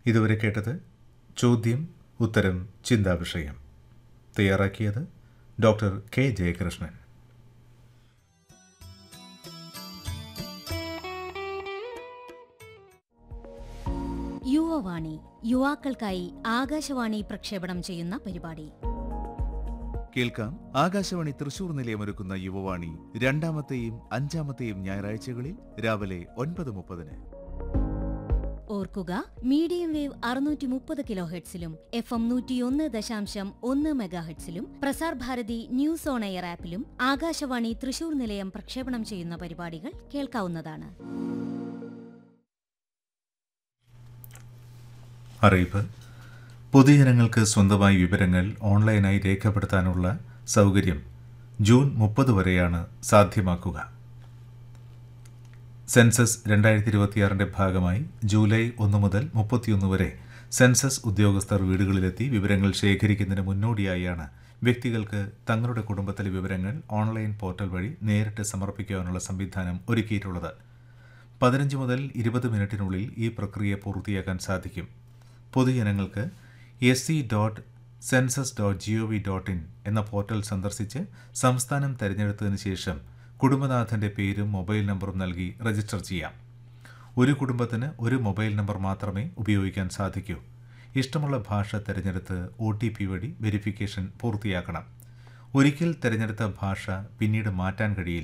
ഇതുവരെ കേട്ടത് ചോദ്യം ഉത്തരം ചിന്താവിഷയം തയ്യാറാക്കിയത് ഡോക്ടർ കെ ജയകൃഷ്ണൻ യുവവാണി യുവാക്കൾക്കായി ആകാശവാണി പ്രക്ഷേപണം ചെയ്യുന്ന പരിപാടി കേൾക്കാം ആകാശവാണി തൃശൂർ നിലയമൊരുക്കുന്ന യുവവാണി രണ്ടാമത്തെയും അഞ്ചാമത്തെയും ഞായറാഴ്ചകളിൽ രാവിലെ ഒൻപത് മുപ്പതിന് ഓർക്കുക മീഡിയം വേവ് അറുന്നൂറ്റി മുപ്പത് കിലോ ഹെഡ്സിലും എഫ് എം നൂറ്റിയൊന്ന് ദശാംശം ഒന്ന് മെഗാഹെഡ്സിലും Prasar Bharati news on air ആപ്പിലും ആകാശവാണി തൃശൂർ നിലയം പ്രക്ഷേപണം ചെയ്യുന്ന പരിപാടികൾ കേൾക്കാവുന്നതാണ് അറിയിപ്പ് പൊതുജനങ്ങൾക്ക് സ്വന്തമായി വിവരങ്ങൾ ഓൺലൈനായി രേഖപ്പെടുത്താനുള്ള സൗകര്യം ജൂൺ മുപ്പത് വരെയാണ് സാധ്യമാക്കുക സെൻസസ് രണ്ടായിരത്തി ഇരുപത്തിയാറിൻ്റെ ഭാഗമായി ജൂലൈ ഒന്ന് മുതൽ മുപ്പത്തിയൊന്ന് വരെ സെൻസസ് ഉദ്യോഗസ്ഥർ വീടുകളിലെത്തി വിവരങ്ങൾ ശേഖരിക്കുന്നതിന് മുന്നോടിയായാണ് വ്യക്തികൾക്ക് തങ്ങളുടെ കുടുംബത്തിലെ വിവരങ്ങൾ ഓൺലൈൻ പോർട്ടൽ വഴി നേരിട്ട് സമർപ്പിക്കാനുള്ള സംവിധാനം ഒരുക്കിയിട്ടുള്ളത് പതിനഞ്ച് മുതൽ ഇരുപത് മിനിറ്റിനുള്ളിൽ ഈ പ്രക്രിയ പൂർത്തിയാക്കാൻ സാധിക്കും പൊതുജനങ്ങൾക്ക് S C dot census dot G O V dot in എന്ന പോർട്ടൽ സന്ദർശിച്ച് സംസ്ഥാനം തിരഞ്ഞെടുത്തതിന് ശേഷം കുടുംബനാഥൻ്റെ പേരും മൊബൈൽ നമ്പറും നൽകി രജിസ്റ്റർ ചെയ്യാം ഒരു കുടുംബത്തിന് ഒരു മൊബൈൽ നമ്പർ മാത്രമേ ഉപയോഗിക്കാൻ സാധിക്കൂ ഇഷ്ടമുള്ള ഭാഷ തിരഞ്ഞെടുത്ത് ഒ ടി പി വഴി വെരിഫിക്കേഷൻ പൂർത്തിയാക്കണം ഒരിക്കൽ തിരഞ്ഞെടുത്ത ഭാഷ പിന്നീട് മാറ്റാൻ കഴിയില്ല